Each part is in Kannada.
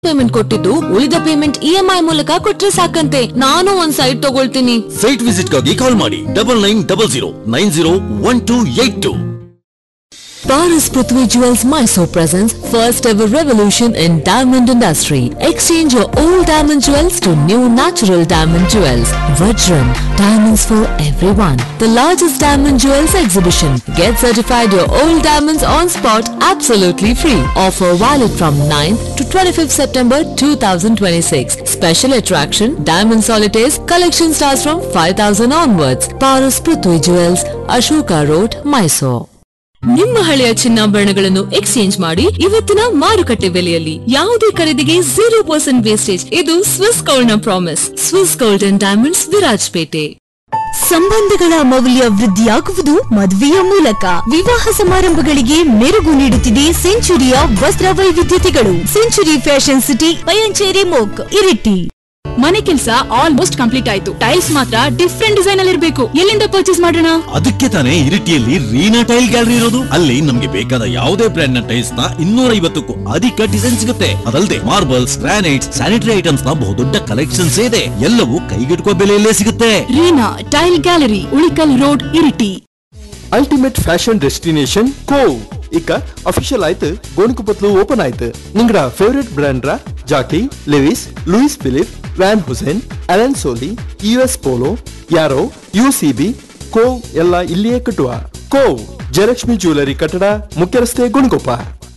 ಪೇಮೆಂಟ್ ಕೊಟ್ಟಿದ್ದು ಉಳಿದ ಪೇಮೆಂಟ್ ಇ ಎಂ ಐ ಮೂಲಕ ಕೊಟ್ರೆ ಸಾಕಂತೆ ನಾನು ಒಂದ್ ಸೈಟ್ ತಗೊಳ್ತೀನಿ ಸೈಟ್ ವಿಸಿಟ್ಗಾಗಿ ಕಾಲ್ ಮಾಡಿ double nine double zero nine zero one two eight two Paris Prithvi Jewels Mysore presents first ever revolution in diamond industry. Exchange your old diamond jewels to new natural diamond jewels. Vajram, diamonds for everyone. The largest diamond jewels exhibition. Get certified your old diamonds on spot absolutely free. Offer valid from 9th to 25th September 2026. Special attraction, diamond solitaires, collection starts from 5000 onwards. Paris Prithvi Jewels, Ashoka Road, Mysore. ನಿಮ್ಮ ಹಳೆಯ ಚಿನ್ನಾಭರಣಗಳನ್ನು ಎಕ್ಸ್ಚೇಂಜ್ ಮಾಡಿ ಇವತ್ತಿನ ಮಾರುಕಟ್ಟೆ ಬೆಲೆಯಲ್ಲಿ ಯಾವುದೇ ಖರೀದಿಗೆ ಜೀರೋ ಪರ್ಸೆಂಟ್ ವೇಸ್ಟೇಜ್ ಇದು ಸ್ವಿಸ್ ಗೋಲ್ಡ್ ನ promise Swiss Gold and diamonds Virajpet ಸಂಬಂಧಗಳ ಮೌಲ್ಯ ವೃದ್ಧಿಯಾಗುವುದು ಮದುವೆಯ ಮೂಲಕ ವಿವಾಹ ಸಮಾರಂಭಗಳಿಗೆ ಮೆರುಗು ನೀಡುತ್ತಿದೆ ಸೆಂಚುರಿಯ ವಸ್ತ್ರ ವೈವಿಧ್ಯತೆಗಳು ಸೆಂಚುರಿ ಫ್ಯಾಷನ್ ಸಿಟಿ ಪಯಂಚೇರಿ ಮೋಕ್ ಇರಿಟಿ ಮನೆ ಕೆಲಸ ಆಲ್ಮೋಸ್ಟ್ ಕಂಪ್ಲೀಟ್ ಆಯ್ತು ಟೈಲ್ಸ್ ಮಾತ್ರ ಡಿಫ್ರೆಂಟ್ ಡಿಸೈನ್ ಅಲ್ಲಿ ಇರಬೇಕು ಎಲ್ಲಿಂದ ಪರ್ಚೇಸ್ ಮಾಡೋಣ ಅದಕ್ಕೆ ತಾನೇ ಇರಿಟಿಯಲ್ಲಿ ರೀನಾ ಟೈಲ್ ಗ್ಯಾಲರಿ ಇರೋದು ಅಲ್ಲಿ ನಮ್ಗೆ ಬೇಕಾದ ಯಾವುದೇ ಬ್ರ್ಯಾಂಡ್ ನ ಟೈಲ್ಸ್ ನ ಇನ್ನೂರ ಐವತ್ತಕ್ಕೂ ಅಧಿಕ ಡಿಸೈನ್ ಸಿಗುತ್ತೆ ಅದಲ್ಲದೆ ಮಾರ್ಬಲ್ಸ್ ಗ್ರಾನೈಟ್ಸ್ ಸ್ಯಾನಿಟರಿ ಐಟಮ್ಸ್ ನ ಬಹುದೊಡ್ಡ ಕಲೆಕ್ಷನ್ಸ್ ಇದೆ ಎಲ್ಲವೂ ಕೈಗೆಟುಕುವ ಬೆಲೆಯಲ್ಲೇ ಸಿಗುತ್ತೆ Reena Tile Gallery Ulikkal road Iritty ultimate fashion destination Cove ಇಕ್ಕ ಅಫಿಷಿಯಲ್ ಆಯ್ತು ಗೋಣಿಕೊಪ್ಪತ್ಲು ಓಪನ್ ಆಯ್ತು ನಿಂಗಡ ಫೇವರೇಟ್ ಬ್ರ್ಯಾಂಡ್ ರ Jockey Levi's Louis Philippe Van Heusen Allen Solly U S Polo Arrow U C B Cove ಎಲ್ಲ ಇಲ್ಲಿಯೇ ಕಟ್ಟುವ ಕೋವ್ ಜಯಲಕ್ಷ್ಮಿ ಜ್ಯುವೆಲರಿ ಕಟ್ಟಡ ಮುಖ್ಯ ರಸ್ತೆ ಗೋಣಿಕೊಪ್ಪ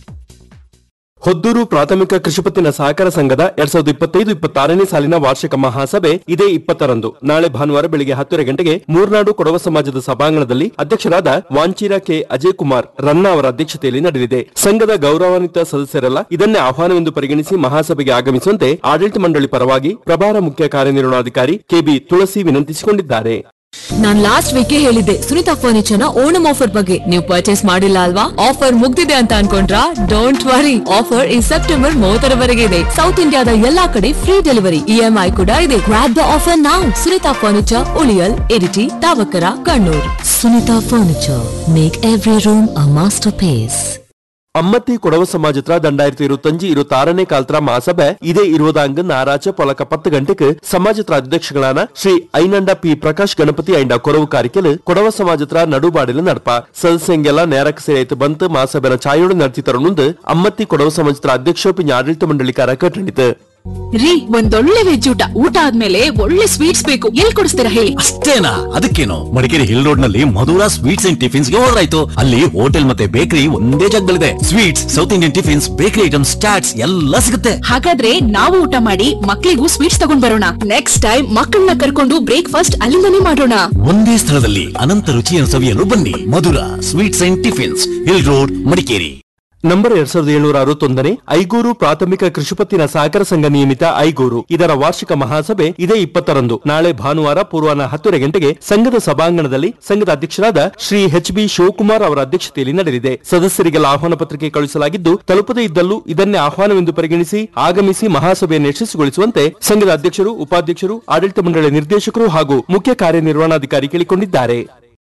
ಹೊದ್ದೂರು ಪ್ರಾಥಮಿಕ ಕೃಷಿಪತ್ತಿನ ಸಹಕಾರ ಸಂಘದ ಎರಡ್ ಸಾವಿರದ ಇಪ್ಪತ್ತೈದು ಇಪ್ಪತ್ತಾರನೇ ಸಾಲಿನ ವಾರ್ಷಿಕ ಮಹಾಸಭೆ ಇದೇ ಇಪ್ಪತ್ತರಂದು ನಾಳೆ ಭಾನುವಾರ ಬೆಳಿಗ್ಗೆ ಹತ್ತುವರೆ ಗಂಟೆಗೆ ಮೂರ್ನಾಡು ಕೊಡವ ಸಮಾಜದ ಸಭಾಂಗಣದಲ್ಲಿ ಅಧ್ಯಕ್ಷರಾದ ವಾಂಚೀರ ಕೆ ಅಜಯ್ ಕುಮಾರ್ ರನ್ನ ಅವರ ಅಧ್ಯಕ್ಷತೆಯಲ್ಲಿ ನಡೆಯಲಿದೆ ಸಂಘದ ಗೌರವಾನ್ವಿತ ಸದಸ್ಯರೆಲ್ಲ ಇದನ್ನೇ ಆಹ್ವಾನವೆಂದು ಪರಿಗಣಿಸಿ ಮಹಾಸಭೆಗೆ ಆಗಮಿಸುವಂತೆ ಆಡಳಿತ ಮಂಡಳಿ ಪರವಾಗಿ ಪ್ರಭಾರ ಮುಖ್ಯ ಕಾರ್ಯನಿರ್ವಹಣಾಧಿಕಾರಿ ಕೆಬಿ ತುಳಸಿ ವಿನಂತಿಸಿಕೊಂಡಿದ್ದಾರೆ ನಾನ್ ಲಾಸ್ಟ್ ವೀಕ್ ಹೇಳಿದ್ದೆ ಸುನಿತಾ ಫರ್ನಿಚರ್ ನ ಓಣಂ ಆಫರ್ ಬಗ್ಗೆ ನೀವು ಪರ್ಚೇಸ್ ಮಾಡಿಲ್ಲ ಅಲ್ವಾ ಆಫರ್ ಮುಗ್ದಿದೆ ಅಂತ ಅನ್ಕೊಂಡ್ರಾ ಡೋಂಟ್ ವರಿ ಆಫರ್ ಈ ಸೆಪ್ಟೆಂಬರ್ ಮೂವತ್ತರವರೆಗೆ ಇದೆ ಸೌತ್ ಇಂಡಿಯಾದ ಎಲ್ಲಾ ಕಡೆ ಫ್ರೀ ಡೆಲಿವರಿ ಇಎಂಐ ಕೂಡ ಇದೆ ಗ್ರಾಪ್ ದ ಆಫರ್ ನಾವು ಸುನಿತಾ ಫರ್ನಿಚರ್ ಉಳಿಯಲ್ Iritty Thavakkara Kannur Sunita furniture make every room a masterpiece Ammathi Kodava ಸಮಾಜತ್ರ ದಂಡಾಯಿರത്തി ഇരുപത്തഞ്ച് ഇരുപത്തി ആറിനെ കാലത്ര മാസഭ ഇതേ ഇരുപതാങ്ക് ഞായറാഴ്ച പൊലക്ക പത്ത് ഗಂಟೆക്ക് സമാജത്ര അധ്യക്ഷകളാണ് ശ്രീ ಐನಂಡ ಪಿ ಪ್ರಕಾಶ್ ಗಣಪತಿ ಐಂಡ ಕೊರವು ಕಾರಿಕೆಲ್ ಕೊಡವ ಸಮಾಜತ್ರ ನಡುಬಾಡಿಲು ನಡಪ ಸದಸ್ಯಂಗೆಲ್ಲ ನೇರಕ್ಕೆ ಸೇರಿತು ಬಂತು ಮಾಸಭೆನ ಛಾಯೋಡು ನಡೆತಿತರನುಂದು ಅಮ್ಮತ್ತಿ ಕೊಡವ ಸಮಾಜತ್ರ ಅಧ್ಯಕ್ಷ ಪಿಂಜ ಆಡಳಿತ ಮಂಡಳಿಕಾರ ಕಟ್ಟಣಿತು ರೀ ಒಂದೊಳ್ಳೆ ವೆಜ್ ಊಟ ಊಟ ಆದ್ಮೇಲೆ ಒಳ್ಳೆ ಸ್ವೀಟ್ಸ್ ಬೇಕು ಎಲ್ಲಿ ಕೊಡಿಸ್ತೀರಾ ಹೇಳಿ ಅಷ್ಟೇನಾ ಅದಕ್ಕೇನು ಮಡಿಕೇರಿ ಹಿಲ್ ರೋಡ್ ನಲ್ಲಿ ಮಧುರಾ ಸ್ವೀಟ್ಸ್ ಅಂಡ್ ಟಿಫಿನ್ಸ್ ಗೆ ಹೋದ್ರ ಆಯ್ತು ಅಲ್ಲಿ ಹೋಟೆಲ್ ಮತ್ತೆ ಬೇಕರಿ ಒಂದೇ ಜಾಗದಲ್ಲಿದೆ sweets South Indian tiffins bakery items chaats ಎಲ್ಲ ಸಿಗುತ್ತೆ ಹಾಗಾದ್ರೆ ನಾವು ಊಟ ಮಾಡಿ ಮಕ್ಳಿಗೂ ಸ್ವೀಟ್ಸ್ ತಗೊಂಡ್ ಬರೋಣ ನೆಕ್ಸ್ಟ್ ಟೈಮ್ ಮಕ್ಕಳನ್ನ ಕರ್ಕೊಂಡು ಬ್ರೇಕ್ಫಾಸ್ಟ್ ಅಲ್ಲಿಂದನೇ ಮಾಡೋಣ ಒಂದೇ ಸ್ಥಳದಲ್ಲಿ ಅನಂತ ರುಚಿಯನ್ನು ಸವಿಯಲು ಬನ್ನಿ Madhura sweets and tiffins Hill Road Madikeri number ಎರಡ್ ಸಾವಿರದ ಏಳ್ನೂರ ಅರವತ್ತೊಂದನೇ ಐಗೂರು ಪ್ರಾಥಮಿಕ ಕೃಷಿಪತ್ತಿನ ಸಹಕಾರ ಸಂಘ ನಿಯಮಿತ ಐಗೂರು ಇದರ ವಾರ್ಷಿಕ ಮಹಾಸಭೆ ಇದೇ ಇಪ್ಪತ್ತರಂದು ನಾಳೆ ಭಾನುವಾರ ಪೂರ್ವಾಹ್ನ ಹತ್ತುವರೆ ಗಂಟೆಗೆ ಸಂಘದ ಸಭಾಂಗಣದಲ್ಲಿ ಸಂಘದ ಅಧ್ಯಕ್ಷರಾದ ಶ್ರೀ ಎಚ್ ಬಿ ಶಿವಕುಮಾರ್ ಅವರ ಅಧ್ಯಕ್ಷತೆಯಲ್ಲಿ ನಡೆದಿದೆ ಸದಸ್ಯರಿಗೆಲ್ಲ ಆಹ್ವಾನ ಪತ್ರಿಕೆ ಕಳುಹಿಸಲಾಗಿದ್ದು ತಲುಪದೇ ಇದ್ದಲ್ಲೂ ಇದನ್ನೇ ಆಹ್ವಾನವೆಂದು ಪರಿಗಣಿಸಿ ಆಗಮಿಸಿ ಮಹಾಸಭೆಯನ್ನು ಯಶಸ್ವಿಗೊಳಿಸುವಂತೆ ಸಂಘದ ಅಧ್ಯಕ್ಷರು ಉಪಾಧ್ಯಕ್ಷರು ಆಡಳಿತ ಮಂಡಳಿ ನಿರ್ದೇಶಕರು ಹಾಗೂ ಮುಖ್ಯ ಕಾರ್ಯನಿರ್ವಹಣಾಧಿಕಾರಿ ಕೇಳಿಕೊಂಡಿದ್ದಾರೆ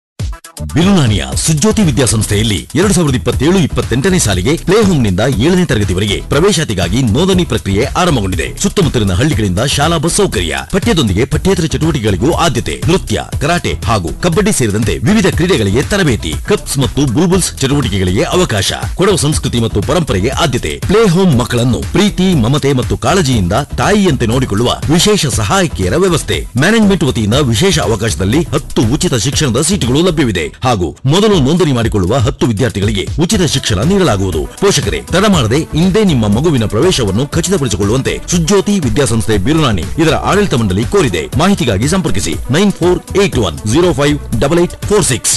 ಬಿಲುನಾನಿಯ ಸುಜ್ಯೋತಿ ವಿದ್ಯಾಸಂಸ್ಥೆಯಲ್ಲಿ ಎರಡು ಸಾವಿರದ ಇಪ್ಪತ್ತೇಳು ಇಪ್ಪತ್ತೆಂಟನೇ ಸಾಲಿಗೆ ಪ್ಲೇ ಹೋಮ್ ನಿಂದ ಏಳನೇ ತರಗತಿವರೆಗೆ ಪ್ರವೇಶಾತಿಗಾಗಿ ನೋಂದಣಿ ಪ್ರಕ್ರಿಯೆ ಆರಂಭಗೊಂಡಿದೆ ಸುತ್ತಮುತ್ತಲಿನ ಹಳ್ಳಿಗಳಿಂದ ಶಾಲಾ ಬಸ್ ಸೌಕರ್ಯ ಪಠ್ಯದೊಂದಿಗೆ ಪಠ್ಯೇತರ ಚಟುವಟಿಕೆಗಳಿಗೂ ಆದ್ಯತೆ ನೃತ್ಯ ಕರಾಟೆ ಹಾಗೂ ಕಬಡ್ಡಿ ಸೇರಿದಂತೆ ವಿವಿಧ ಕ್ರೀಡೆಗಳಿಗೆ ತರಬೇತಿ ಕಪ್ಸ್ ಮತ್ತು ಬುಲ್ಬುಲ್ಸ್ ಚಟುವಟಿಕೆಗಳಿಗೆ ಅವಕಾಶ ಕೊಡವ ಸಂಸ್ಕೃತಿ ಮತ್ತು ಪರಂಪರೆಗೆ ಆದ್ಯತೆ ಪ್ಲೇ ಹೋಮ್ ಮಕ್ಕಳನ್ನು ಪ್ರೀತಿ ಮಮತೆ ಮತ್ತು ಕಾಳಜಿಯಿಂದ ತಾಯಿಯಂತೆ ನೋಡಿಕೊಳ್ಳುವ ವಿಶೇಷ ಸಹಾಯಕಿಯರ ವ್ಯವಸ್ಥೆ ಮ್ಯಾನೇಜ್ಮೆಂಟ್ ವತಿಯಿಂದ ವಿಶೇಷ ಅವಕಾಶದಲ್ಲಿ ಹತ್ತು ಉಚಿತ ಶಿಕ್ಷಣದ ಸೀಟುಗಳು ಲಭ್ಯವಿದೆ ಹಾಗೂ ಮೊದಲು ನೋಂದಣಿ ಮಾಡಿಕೊಳ್ಳುವ ಹತ್ತು ವಿದ್ಯಾರ್ಥಿಗಳಿಗೆ ಉಚಿತ ಶಿಕ್ಷಣ ನೀಡಲಾಗುವುದು ಪೋಷಕರೇ ತಡ ಮಾಡದೆ ಇಂದೇ ನಿಮ್ಮ ಮಗುವಿನ ಪ್ರವೇಶವನ್ನು ಖಚಿತಪಡಿಸಿಕೊಳ್ಳುವಂತೆ ಸುಜ್ಯೋತಿ ವಿದ್ಯಾಸಂಸ್ಥೆ ಬಿರುನಾಣಿ ಇದರ ಆಡಳಿತ ಮಂಡಳಿ ಕೋರಿದೆ ಮಾಹಿತಿಗಾಗಿ ಸಂಪರ್ಕಿಸಿ nine four eight one zero five double eight four six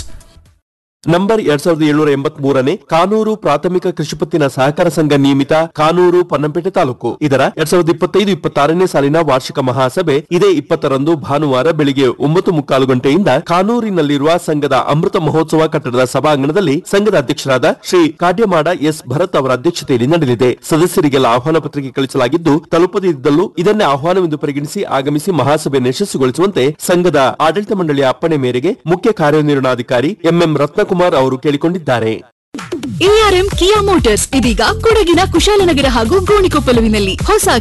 number ಎರಡ್ ಸಾವಿರದ ಏಳ್ನೂರ ಎಂಬತ್ ಮೂರನೇ ಕಾನೂರು ಪ್ರಾಥಮಿಕ ಕೃಷಿಪತ್ತಿನ ಸಹಕಾರ ಸಂಘ ನಿಯಮಿತ ಕಾನೂರು ಪನ್ನಂಪೇಟೆ ತಾಲೂಕು ಇದರ ಎರಡ್ ಸಾವಿರದ ಇಪ್ಪತ್ತೈದು ಇಪ್ಪತ್ತಾರನೇ ಸಾಲಿನ ವಾರ್ಷಿಕ ಮಹಾಸಭೆ ಇದೇ ಇಪ್ಪತ್ತರಂದು ಭಾನುವಾರ ಬೆಳಿಗ್ಗೆ ಒಂಬತ್ತು ಮುಕ್ಕಾಲು ಗಂಟೆಯಿಂದ ಕಾನೂರಿನಲ್ಲಿರುವ ಸಂಘದ ಅಮೃತ ಮಹೋತ್ಸವ ಕಟ್ಟಡದ ಸಭಾಂಗಣದಲ್ಲಿ ಸಂಘದ ಅಧ್ಯಕ್ಷರಾದ ಶ್ರೀ ಕಾಡ್ಯಮಾಡ ಎಸ್ ಭರತ್ ಅವರ ಅಧ್ಯಕ್ಷತೆಯಲ್ಲಿ ನಡೆಯಲಿದೆ ಸದಸ್ಯರಿಗೆಲ್ಲ ಆಹ್ವಾನ ಪತ್ರಿಕೆ ಕಳಿಸಲಾಗಿದ್ದು ತಲುಪದೇ ಇದ್ದಲ್ಲೂ ಇದನ್ನೇ ಆಹ್ವಾನವೆಂದು ಪರಿಗಣಿಸಿ ಆಗಮಿಸಿ ಮಹಾಸಭೆಯನ್ನು ಯಶಸ್ವಿಗೊಳಿಸುವಂತೆ ಸಂಘದ ಆಡಳಿತ ಮಂಡಳಿಯ ಅಪ್ಪಣೆ ಮೇರೆಗೆ ಮುಖ್ಯ ಕಾರ್ಯನಿರ್ವಹಣಾಧಿಕಾರಿ ಎಂಎಂ ರತ್ನಕುಮಾರ್ ಅವರು ಕೇಳಿಕೊಂಡಿದ್ದಾರೆ ಎಆರ್ಎಂ ಕಿಯಾ ಮೋಟಾರ್ಸ್ ಇದೀಗ ಕೊಡಗಿನ ಕುಶಾಲನಗರ ಹಾಗೂ ಗೋಣಿಕೊಪ್ಪಲುವಿನಲ್ಲಿ ಹೊಸ